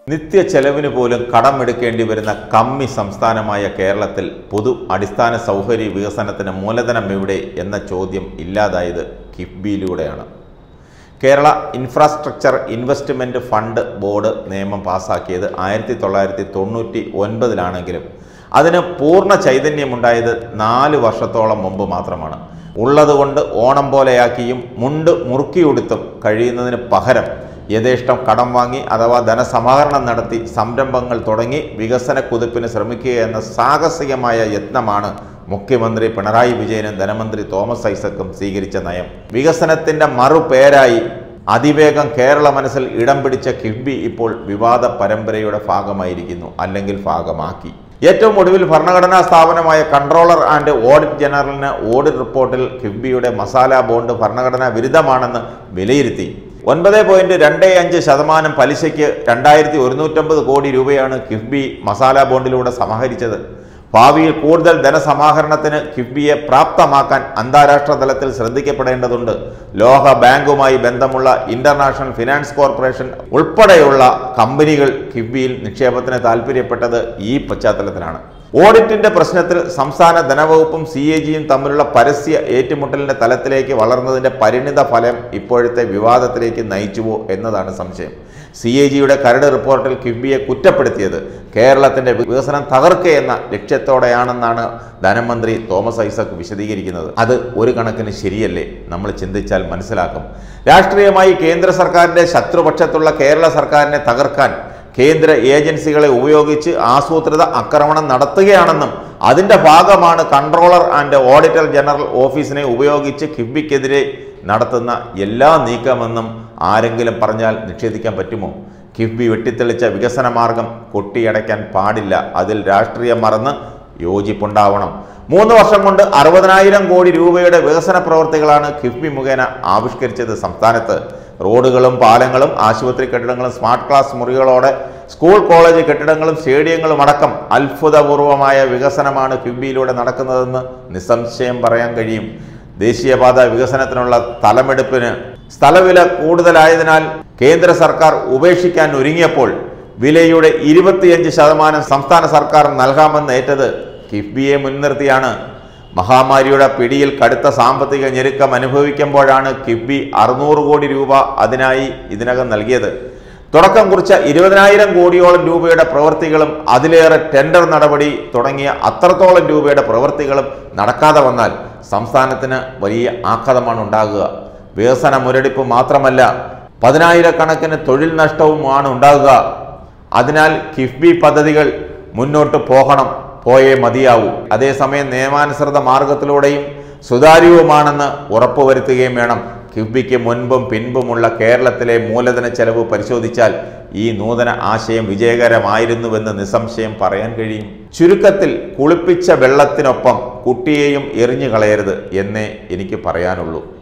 നിത്യ ചെലവിന് പോലും കടമെടുക്കേണ്ടി വരുന്ന കമ്മി സംസ്ഥാനമായ കേരളത്തിൽ പൊതു അടിസ്ഥാന സൗകര്യ വികസനത്തിന് മൂലധനം എവിടെ എന്ന ചോദ്യം ഇല്ലാതായത് കിഫ്ബിയിലൂടെയാണ് Kerala infrastructure investment fund board നിയമം പാസാക്കിയത് ആയിരത്തി തൊള്ളായിരത്തി തൊണ്ണൂറ്റി ഒൻപതിലാണെങ്കിലും അതിന് പൂർണ്ണ ചൈതന്യമുണ്ടായത് നാല് വർഷത്തോളം മുമ്പ് മാത്രമാണ് ഉള്ളതുകൊണ്ട് ഓണം പോലെയാക്കിയും മുണ്ട് മുറുക്കിയുടുത്തും കഴിയുന്നതിന് പകരം യഥേഷ്ടം കടം വാങ്ങി അഥവാ ധനസമാഹരണം നടത്തി സംരംഭങ്ങൾ തുടങ്ങി വികസന കുതിപ്പിന് ശ്രമിക്കുക എന്ന സാഹസികമായ യത്നമാണ് മുഖ്യമന്ത്രി പിണറായി വിജയനും ധനമന്ത്രി തോമസ് ഐസക്കും സ്വീകരിച്ച നയം വികസനത്തിന്റെ മറുപേരായി അതിവേഗം കേരള മനസ്സിൽ ഇടം പിടിച്ച കിഫ്ബി ഇപ്പോൾ വിവാദ പരമ്പരയുടെ ഭാഗമായിരിക്കുന്നു അല്ലെങ്കിൽ ഭാഗമാക്കി ഏറ്റവും ഒടുവിൽ ഭരണഘടനാ സ്ഥാപനമായ കൺട്രോളർ ആൻഡ് ഓഡിറ്റ് ജനറലിന് ഓഡിറ്റ് റിപ്പോർട്ടിൽ കിഫ്ബിയുടെ മസാല ബോണ്ട് ഭരണഘടനാ വിരുദ്ധമാണെന്ന് വിലയിരുത്തി ഒൻപത് പോയിന്റ് രണ്ട് അഞ്ച് ശതമാനം പലിശയ്ക്ക് രണ്ടായിരത്തി ഒരുന്നൂറ്റമ്പത് കോടി രൂപയാണ് കിഫ്ബി മസാല ബോണ്ടിലൂടെ സമാഹരിച്ചത് ഭാവിയിൽ കൂടുതൽ ധനസമാഹരണത്തിന് കിഫ്ബിയെ പ്രാപ്തമാക്കാൻ അന്താരാഷ്ട്ര തലത്തിൽ ശ്രദ്ധിക്കപ്പെടേണ്ടതുണ്ട് ലോക ബാങ്കുമായി ബന്ധമുള്ള ഇന്റർനാഷണൽ ഫിനാൻസ് കോർപ്പറേഷൻ ഉൾപ്പെടെയുള്ള കമ്പനികൾ കിഫ്ബിയിൽ നിക്ഷേപത്തിന് താൽപ്പര്യപ്പെട്ടത് ഈ പശ്ചാത്തലത്തിലാണ് ഓഡിറ്റിന്റെ പ്രശ്നത്തിൽ സംസ്ഥാന ധനവകുപ്പും സി എ ജിയും തമ്മിലുള്ള പരസ്യ ഏറ്റുമുട്ടലിന്റെ തലത്തിലേക്ക് വളർന്നതിന്റെ പരിണിത ഫലം ഇപ്പോഴത്തെ വിവാദത്തിലേക്ക് നയിച്ചുവോ എന്നതാണ് സംശയം സി എ ജിയുടെ കരട് റിപ്പോർട്ടിൽ കിഫ്ബിയെ കുറ്റപ്പെടുത്തിയത് കേരളത്തിന്റെ വികസനം തകർക്കുകയെന്ന ലക്ഷ്യത്തോടെയാണെന്നാണ് ധനമന്ത്രി തോമസ് ഐസക് വിശദീകരിക്കുന്നത് അത് ഒരു കണക്കിന് ശരിയല്ലേ നമ്മൾ ചിന്തിച്ചാൽ മനസ്സിലാക്കും രാഷ്ട്രീയമായി കേന്ദ്ര സർക്കാരിന്റെ ശത്രുപക്ഷത്തുള്ള കേരള സർക്കാരിനെ തകർക്കാൻ കേന്ദ്ര ഏജൻസികളെ ഉപയോഗിച്ച് ആസൂത്രിത ആക്രമണം നടത്തുകയാണെന്നും അതിന്റെ ഭാഗമാണ് കൺട്രോളർ ആൻഡ് ഓഡിറ്റർ ജനറൽ ഓഫീസിനെ ഉപയോഗിച്ച് കിഫ്ബിക്കെതിരെ നടത്തുന്ന എല്ലാ നീക്കമെന്നും ആരെങ്കിലും പറഞ്ഞാൽ നിഷേധിക്കാൻ പറ്റുമോ കിഫ്ബി വെട്ടിത്തെളിച്ച വികസന മാർഗം കൊട്ടിയടയ്ക്കാൻ പാടില്ല അതിൽ രാഷ്ട്രീയം മറന്ന് യോജിപ്പുണ്ടാവണം മൂന്ന് വർഷം കൊണ്ട് അറുപതിനായിരം കോടി രൂപയുടെ വികസന പ്രവർത്തികളാണ് കിഫ്ബി മുഖേന ആവിഷ്കരിച്ചത് സംസ്ഥാനത്ത് റോഡുകളും പാലങ്ങളും ആശുപത്രി കെട്ടിടങ്ങളും സ്മാർട്ട് ക്ലാസ് മുറികളോടെ സ്കൂൾ കോളേജ് കെട്ടിടങ്ങളും സ്റ്റേഡിയങ്ങളും അടക്കം അത്ഭുതപൂർവമായ വികസനമാണ് കിഫ്ബിയിലൂടെ നടക്കുന്നതെന്ന് നിസ്സംശയം പറയാൻ കഴിയും ദേശീയപാത വികസനത്തിനുള്ള തലമെടുപ്പിന് സ്ഥലവില കൂടുതലായതിനാൽ കേന്ദ്ര സർക്കാർ ഉപേക്ഷിക്കാൻ ഒരുങ്ങിയപ്പോൾ വിലയുടെ ഇരുപത്തിയഞ്ച് ശതമാനം സംസ്ഥാന സർക്കാർ നൽകാമെന്ന് ഏറ്റത് കിഫ്ബിയെ മുൻനിർത്തിയാണ് മഹാമാരിയുടെ പിടിയിൽ കടുത്ത സാമ്പത്തിക ഞെരുക്കം അനുഭവിക്കുമ്പോഴാണ് കിഫ്ബി അറുന്നൂറ് കോടി രൂപ അതിനായി ഇതിനകം നൽകിയത് തുടക്കം കുറിച്ച ഇരുപതിനായിരം കോടിയോളം രൂപയുടെ പ്രവൃത്തികളും അതിലേറെ ടെൻഡർ നടപടി തുടങ്ങിയ അത്രത്തോളം രൂപയുടെ പ്രവൃത്തികളും നടക്കാതെ വന്നാൽ സംസ്ഥാനത്തിന് വലിയ ആഘാതമാണ് ഉണ്ടാകുക വികസന മുരടിപ്പ് മാത്രമല്ല പതിനായിരക്കണക്കിന് തൊഴിൽ നഷ്ടവുമാണ് ഉണ്ടാകുക അതിനാൽ കിഫ്ബി പദ്ധതികൾ മുന്നോട്ട് പോകണം പോയേ മതിയാവൂ അതേസമയം നിയമാനുസൃത മാർഗത്തിലൂടെയും സുതാര്യവുമാണെന്ന് ഉറപ്പുവരുത്തുകയും വേണം കിഫ്ബിക്ക് മുൻപും പിൻപുമുള്ള കേരളത്തിലെ മൂലധന ചെലവ് പരിശോധിച്ചാൽ ഈ നൂതന ആശയം വിജയകരമായിരുന്നുവെന്ന് നിസ്സംശയം പറയാൻ കഴിയും ചുരുക്കത്തിൽ കുളിപ്പിച്ച വെള്ളത്തിനൊപ്പം കുട്ടിയെയും എറിഞ്ഞു കളയരുത് എന്നേ എനിക്ക് പറയാനുള്ളൂ